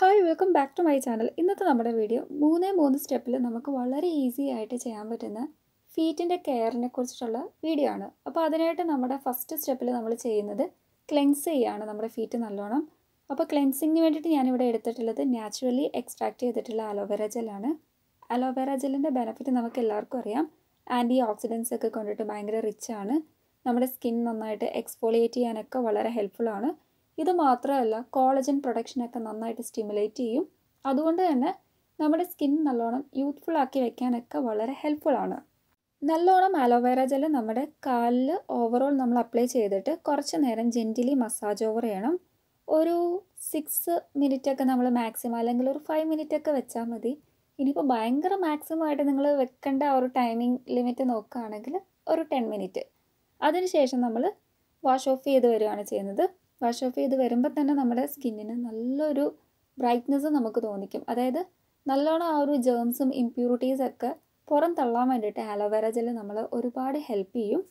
hi welcome back to my channel ഇന്നത്തെ നമ്മുടെ video മൂന്നേ മൂന്ന് സ്റ്റെപ്പിൽ നമുക്ക് വളരെ ഈസി ആയിട്ട് ചെയ്യാൻ പറ്റുന്ന ഫീറ്റിൻ്റെ കെയറിനെ കുറിച്ചിട്ടുള്ള വീഡിയോ ആണ് അപ്പോൾ അതിനായിട്ട് നമ്മുടെ ഫസ്റ്റ് സ്റ്റെപ്പിൽ നമ്മൾ ചെയ്യുന്നത് ക്ലെൻസ് ചെയ്യുകയാണ് നമ്മുടെ ഫീറ്റ് നല്ലോണം അപ്പോൾ ക്ലെൻസിങ്ങിന് വേണ്ടിയിട്ട് ഞാനിവിടെ എടുത്തിട്ടുള്ളത് നാച്ചുറലി എക്സ്ട്രാക്ട് ചെയ്തിട്ടുള്ള അലോവേര ജെല്ലാണ് അലോവേര ജെല്ലിൻ്റെ ബെനിഫിറ്റ് നമുക്ക് എല്ലാവർക്കും അറിയാം ആൻറ്റി ഓക്സിഡൻസ് ഒക്കെ കൊണ്ടിട്ട് ഭയങ്കര റിച്ച് ആണ് നമ്മുടെ സ്കിൻ നന്നായിട്ട് എക്സ്പോളിയേറ്റ് ചെയ്യാനൊക്കെ വളരെ ഹെൽപ്ഫുള്ളാണ് ഇത് മാത്രമല്ല കോളജൻ പ്രൊഡക്ഷനൊക്കെ നന്നായിട്ട് സ്റ്റിമുലേറ്റ് ചെയ്യും അതുകൊണ്ട് തന്നെ നമ്മുടെ സ്കിൻ നല്ലോണം യൂത്ത്ഫുൾ ആക്കി വെക്കാനൊക്കെ വളരെ ഹെൽപ്ഫുള്ളാണ് നല്ലോണം അലോവേര ജെൽ നമ്മുടെ കാലിൽ ഓവറോൾ നമ്മൾ അപ്ലൈ ചെയ്തിട്ട് കുറച്ച് നേരം ജെൻറ്റിലി മസാജ് ഓവർ ചെയ്യണം ഒരു സിക്സ് മിനിറ്റൊക്കെ നമ്മൾ മാക്സിമം അല്ലെങ്കിൽ ഒരു ഫൈവ് മിനിറ്റൊക്കെ വെച്ചാൽ മതി ഇനിയിപ്പോൾ ഭയങ്കര മാക്സിമം ആയിട്ട് നിങ്ങൾ വെക്കേണ്ട ആ ഒരു ടൈമിംഗ് ലിമിറ്റ് നോക്കുകയാണെങ്കിൽ ഒരു ടെൻ മിനിറ്റ് അതിനുശേഷം നമ്മൾ വാഷ് ഓഫ് ചെയ്ത് വരികയാണ് ചെയ്യുന്നത് വാഷ് ഓഫ് ചെയ്ത് വരുമ്പോൾ തന്നെ നമ്മുടെ സ്കിന്നിന് നല്ലൊരു ബ്രൈറ്റ്നെസ് നമുക്ക് തോന്നിക്കും അതായത് നല്ലോണം ആ ഒരു ജേംസും ഇമ്പ്യൂരിറ്റീസൊക്കെ പുറം തള്ളാൻ വേണ്ടിയിട്ട് ആലോവേര ജെൽ നമ്മൾ ഒരുപാട് ഹെൽപ്പ് ചെയ്യും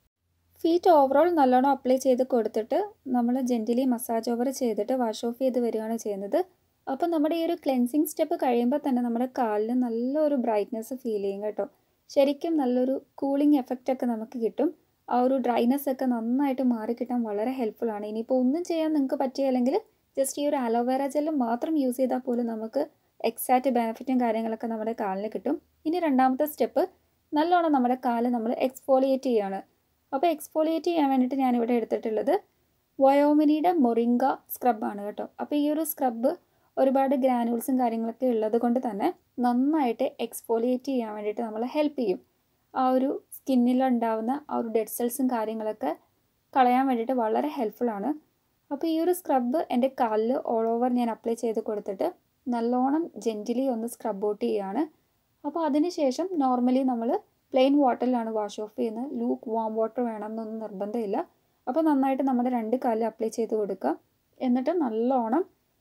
ഫീറ്റ് ഓവറോൾ നല്ലോണം അപ്ലൈ ചെയ്ത് കൊടുത്തിട്ട് നമ്മൾ ജെൻറ്റലി മസാജ് ഓവർ ചെയ്തിട്ട് വാഷ് ഓഫ് ചെയ്ത് വരികയാണ് ചെയ്യുന്നത് അപ്പോൾ നമ്മുടെ ഈ ഒരു ക്ലെൻസിങ് സ്റ്റെപ്പ് കഴിയുമ്പോൾ തന്നെ നമ്മുടെ കാലിന് നല്ലൊരു ബ്രൈറ്റ്നെസ് ഫീൽ ചെയ്യും കേട്ടോ ശരിക്കും നല്ലൊരു കൂളിംഗ് എഫക്റ്റ് ഒക്കെ നമുക്ക് കിട്ടും ആ ഒരു ഡ്രൈനെസ് ഒക്കെ നന്നായിട്ട് മാറിക്കിട്ടാൻ വളരെ ഹെൽപ്ഫുൾ ആണ് ഇനിയിപ്പോൾ ഒന്നും ചെയ്യാൻ നിങ്ങൾക്ക് പറ്റിയില്ലെങ്കിൽ ജസ്റ്റ് ഈ ഒരു അലോവേര ജെല്ല് മാത്രം യൂസ് ചെയ്താൽ പോലും നമുക്ക് എക്സാക്റ്റ് ബെനിഫിറ്റും കാര്യങ്ങളൊക്കെ നമ്മുടെ കാലിന് കിട്ടും ഇനി രണ്ടാമത്തെ സ്റ്റെപ്പ് നല്ലോണം നമ്മുടെ കാല് നമ്മൾ എക്സ്ഫോളിയേറ്റ് ചെയ്യാണ് അപ്പോൾ എക്സ്ഫോളിയേറ്റ് ചെയ്യാൻ വേണ്ടിയിട്ട് ഞാനിവിടെ എടുത്തിട്ടുള്ളത് വയോമിനിയുടെ മൊറിങ്ക സ്ക്രബാണ് കേട്ടോ അപ്പോൾ ഈ ഒരു സ്ക്രബ് ഒരുപാട് ഗ്രാനുൾസും കാര്യങ്ങളൊക്കെ ഉള്ളത് കൊണ്ട് തന്നെ നന്നായിട്ട് എക്സ്ഫോളിയേറ്റ് ചെയ്യാൻ വേണ്ടിയിട്ട് നമ്മളെ ഹെൽപ്പ് ചെയ്യും ആ ഒരു സ്കിന്നിലുണ്ടാവുന്ന ആ ഒരു ഡെഡ് സെൽസും കാര്യങ്ങളൊക്കെ കളയാൻ വേണ്ടിയിട്ട് വളരെ ഹെൽപ്ഫുള്ളാണ് അപ്പോൾ ഈ ഒരു സ്ക്രബ് എൻ്റെ കാലിൽ ഓൾ ഓവർ ഞാൻ അപ്ലൈ ചെയ്ത് കൊടുത്തിട്ട് നല്ലോണം ജെൻറ്റിലി ഒന്ന് സ്ക്രബ് ഔട്ട് ചെയ്യുകയാണ് അപ്പോൾ അതിനുശേഷം നോർമലി നമ്മൾ പ്ലെയിൻ വാട്ടറിലാണ് വാഷ് ഓഫ് ചെയ്യുന്നത് ലൂക്ക് വാം വാട്ടർ വേണം എന്നൊന്നും നിർബന്ധമില്ല അപ്പോൾ നന്നായിട്ട് നമ്മുടെ രണ്ട് കാലിൽ അപ്ലൈ ചെയ്ത് കൊടുക്കുക എന്നിട്ട് നല്ലോണം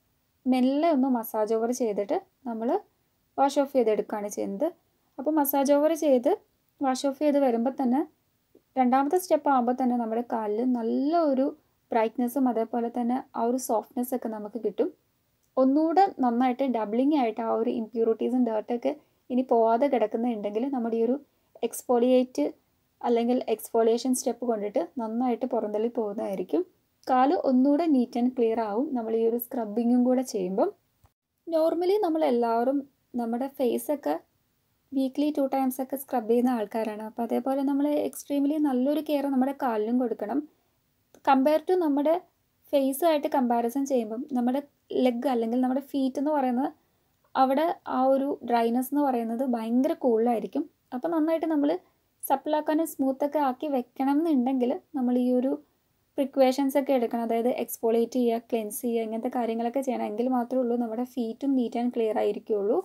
മെല്ലെ ഒന്ന് മസാജ് ഓവർ ചെയ്തിട്ട് നമ്മൾ വാഷ് ഓഫ് ചെയ്തെടുക്കുകയാണ് ചെയ്യുന്നത് അപ്പോൾ മസാജ് ഓവർ ചെയ്ത് വാഷ് ഓഫ് ചെയ്ത് വരുമ്പോൾ തന്നെ രണ്ടാമത്തെ സ്റ്റെപ്പ് ആകുമ്പോൾ തന്നെ നമ്മുടെ കാലിൽ നല്ല ഒരു ബ്രൈറ്റ്നെസ്സും അതേപോലെ തന്നെ ആ ഒരു സോഫ്റ്റ്നെസ് ഒക്കെ നമുക്ക് കിട്ടും ഒന്നുകൂടെ നന്നായിട്ട് ഡബിളിങ് ആയിട്ട് ആ ഒരു ഇമ്പ്യൂരിറ്റീസും ഡേർട്ടൊക്കെ ഇനി പോവാതെ കിടക്കുന്നുണ്ടെങ്കിൽ നമ്മുടെ ഈ ഒരു എക്സ്പോളിയേറ്റ് അല്ലെങ്കിൽ എക്സ്പോളിയേഷൻ സ്റ്റെപ്പ് കൊണ്ടിട്ട് നന്നായിട്ട് പുറന്തള്ളി പോകുന്നതായിരിക്കും കാല് ഒന്നുകൂടെ നീറ്റ് ആൻഡ് ക്ലിയർ ആവും നമ്മൾ ഈ ഒരു സ്ക്രബിങ്ങും കൂടെ ചെയ്യുമ്പം നോർമലി നമ്മൾ എല്ലാവരും നമ്മുടെ ഫേസൊക്കെ വീക്ക്ലി ടു ടൈംസ് ഒക്കെ സ്ക്രബ് ചെയ്യുന്ന ആൾക്കാരാണ് അപ്പോൾ അതേപോലെ നമ്മൾ എക്സ്ട്രീംലി നല്ലൊരു കെയർ നമ്മുടെ കാലിലും കൊടുക്കണം കമ്പയർ ടു നമ്മുടെ ഫേസുമായിട്ട് കമ്പാരിസൺ ചെയ്യുമ്പം നമ്മുടെ ലെഗ് അല്ലെങ്കിൽ നമ്മുടെ ഫീറ്റ് എന്ന് പറയുന്നത് അവിടെ ആ ഒരു ഡ്രൈനെസ് എന്ന് പറയുന്നത് ഭയങ്കര കൂളായിരിക്കും അപ്പോൾ നന്നായിട്ട് നമ്മൾ സപ്പിളാക്കാനും സ്മൂത്തൊക്കെ ആക്കി വെക്കണം എന്നുണ്ടെങ്കിൽ നമ്മൾ ഈ ഒരു പ്രിക്വേഷൻസ് ഒക്കെ എടുക്കണം അതായത് എക്സ്പോളേറ്റ് ചെയ്യുക ക്ലെൻസ് ചെയ്യുക ഇങ്ങനത്തെ കാര്യങ്ങളൊക്കെ ചെയ്യണം എങ്കിൽ മാത്രമേ ഉള്ളൂ നമ്മുടെ ഫീറ്റും നീറ്റ് ആൻഡ് ക്ലിയർ ആയിരിക്കുള്ളൂ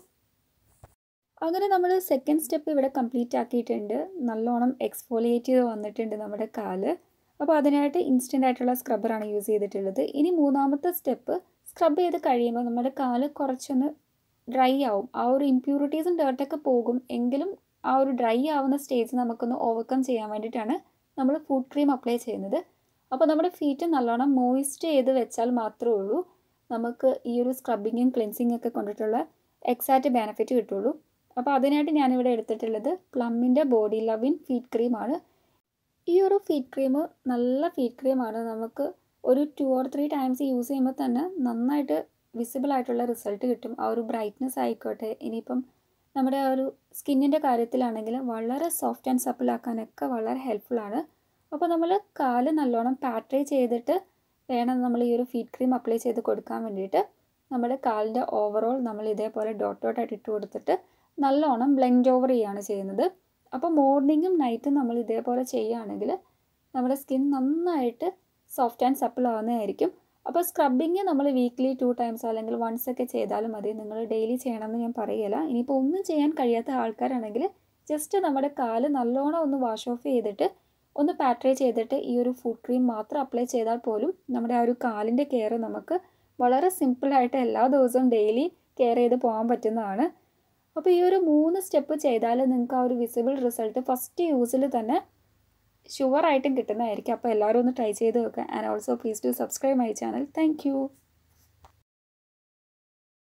അങ്ങനെ നമ്മൾ സെക്കൻഡ് സ്റ്റെപ്പ് ഇവിടെ കംപ്ലീറ്റ് ആക്കിയിട്ടുണ്ട് നല്ലോണം എക്സ്ഫോളിയേറ്റ് ചെയ്ത് വന്നിട്ടുണ്ട് നമ്മുടെ കാല് അപ്പോൾ അതിനായിട്ട് ഇൻസ്റ്റൻ്റ് ആയിട്ടുള്ള സ്ക്രബ്ബറാണ് യൂസ് ചെയ്തിട്ടുള്ളത് ഇനി മൂന്നാമത്തെ സ്റ്റെപ്പ് സ്ക്രബ് ചെയ്ത് കഴിയുമ്പോൾ നമ്മുടെ കാല് കുറച്ചൊന്ന് ഡ്രൈ ആവും ആ ഒരു ഇമ്പ്യൂരിറ്റീസും ഡേർട്ടൊക്കെ പോകും എങ്കിലും ആ ഒരു ഡ്രൈ ആവുന്ന സ്റ്റേജ് നമുക്കൊന്ന് ഓവർകം ചെയ്യാൻ വേണ്ടിയിട്ടാണ് നമ്മൾ ഫുഡ് ക്രീം അപ്ലൈ ചെയ്യുന്നത് അപ്പോൾ നമ്മുടെ ഫീറ്റ് നല്ലോണം മോയിസ്റ്റ് ചെയ്ത് വെച്ചാൽ മാത്രമേ ഉള്ളൂ നമുക്ക് ഈ ഒരു സ്ക്രബിങ്ങും ക്ലെൻസിങ് ഒക്കെ കൊണ്ടിട്ടുള്ള എക്സാക്റ്റ് ബെനിഫിറ്റ് കിട്ടുള്ളൂ അപ്പോൾ അതിനായിട്ട് ഞാനിവിടെ എടുത്തിട്ടുള്ളത് പ്ലമ്മിൻ്റെ ബോഡി ലവിൻ ഫീറ്റ് ക്രീമാണ് ഈ ഒരു ഫീറ്റ് ക്രീം നല്ല ഫീറ്റ് ക്രീമാണ് നമുക്ക് ഒരു two or three times use ചെയ്യുമ്പോൾ തന്നെ നന്നായിട്ട് വിസിബിൾ ആയിട്ടുള്ള റിസൾട്ട് കിട്ടും ആ ഒരു ബ്രൈറ്റ്നെസ് ആയിക്കോട്ടെ ഇനിയിപ്പം നമ്മുടെ ആ ഒരു സ്കിന്നിൻ്റെ കാര്യത്തിലാണെങ്കിൽ വളരെ സോഫ്റ്റ് ആൻഡ് സപ്പിൾ ആക്കാനൊക്കെ വളരെ ഹെൽപ്ഫുള്ളാണ് അപ്പോൾ നമ്മൾ കാല് നല്ലോണം പാട്രൈ ചെയ്തിട്ട് വേണം നമ്മൾ ഈ ഒരു ഫീറ്റ് ക്രീം അപ്ലൈ ചെയ്ത് കൊടുക്കാൻ വേണ്ടിയിട്ട് നമ്മുടെ കാലിൻ്റെ ഓവറോൾ നമ്മൾ ഇതേപോലെ ഡോട്ട് ഡോട്ടായിട്ട് ഇട്ട് കൊടുത്തിട്ട് നല്ലോണം ബ്ലെൻഡ് ഓവർ ചെയ്യുകയാണ് ചെയ്യുന്നത് അപ്പോൾ മോർണിംഗും നൈറ്റും നമ്മൾ ഇതേപോലെ ചെയ്യുകയാണെങ്കിൽ നമ്മുടെ സ്കിൻ നന്നായിട്ട് സോഫ്റ്റ് ആൻഡ് സപ്പിൾ ആവുന്നതായിരിക്കും അപ്പോൾ സ്ക്രബിങ് നമ്മൾ വീക്ക്ലി ടു ടൈംസ് അല്ലെങ്കിൽ വൺസ് ഒക്കെ ചെയ്താലും മതി നിങ്ങൾ ഡെയിലി ചെയ്യണമെന്ന് ഞാൻ പറയുകയില്ല ഇനിയിപ്പോൾ ഒന്നും ചെയ്യാൻ കഴിയാത്ത ആൾക്കാരാണെങ്കിൽ ജസ്റ്റ് നമ്മുടെ കാല് നല്ലോണം ഒന്ന് വാഷ് ഓഫ് ചെയ്തിട്ട് ഒന്ന് പാട്രൈ ചെയ്തിട്ട് ഈ ഒരു ഫുഡ് ക്രീം മാത്രം അപ്ലൈ ചെയ്താൽ പോലും നമ്മുടെ ആ ഒരു കാലിൻ്റെ കെയർ നമുക്ക് വളരെ സിമ്പിളായിട്ട് എല്ലാ ദിവസവും ഡെയിലി കെയർ ചെയ്ത് പോകാൻ പറ്റുന്നതാണ് അപ്പോൾ ഈ ഒരു മൂന്ന് സ്റ്റെപ്പ് ചെയ്താൽ നിങ്ങൾക്ക് ആ ഒരു വിസിബിൾ റിസൾട്ട് ഫസ്റ്റ് യൂസിൽ തന്നെ ഷുവറായിട്ടും കിട്ടുന്നതായിരിക്കും അപ്പോൾ എല്ലാവരും ഒന്ന് ട്രൈ ചെയ്ത് നോക്കുക and also please to subscribe my channel thank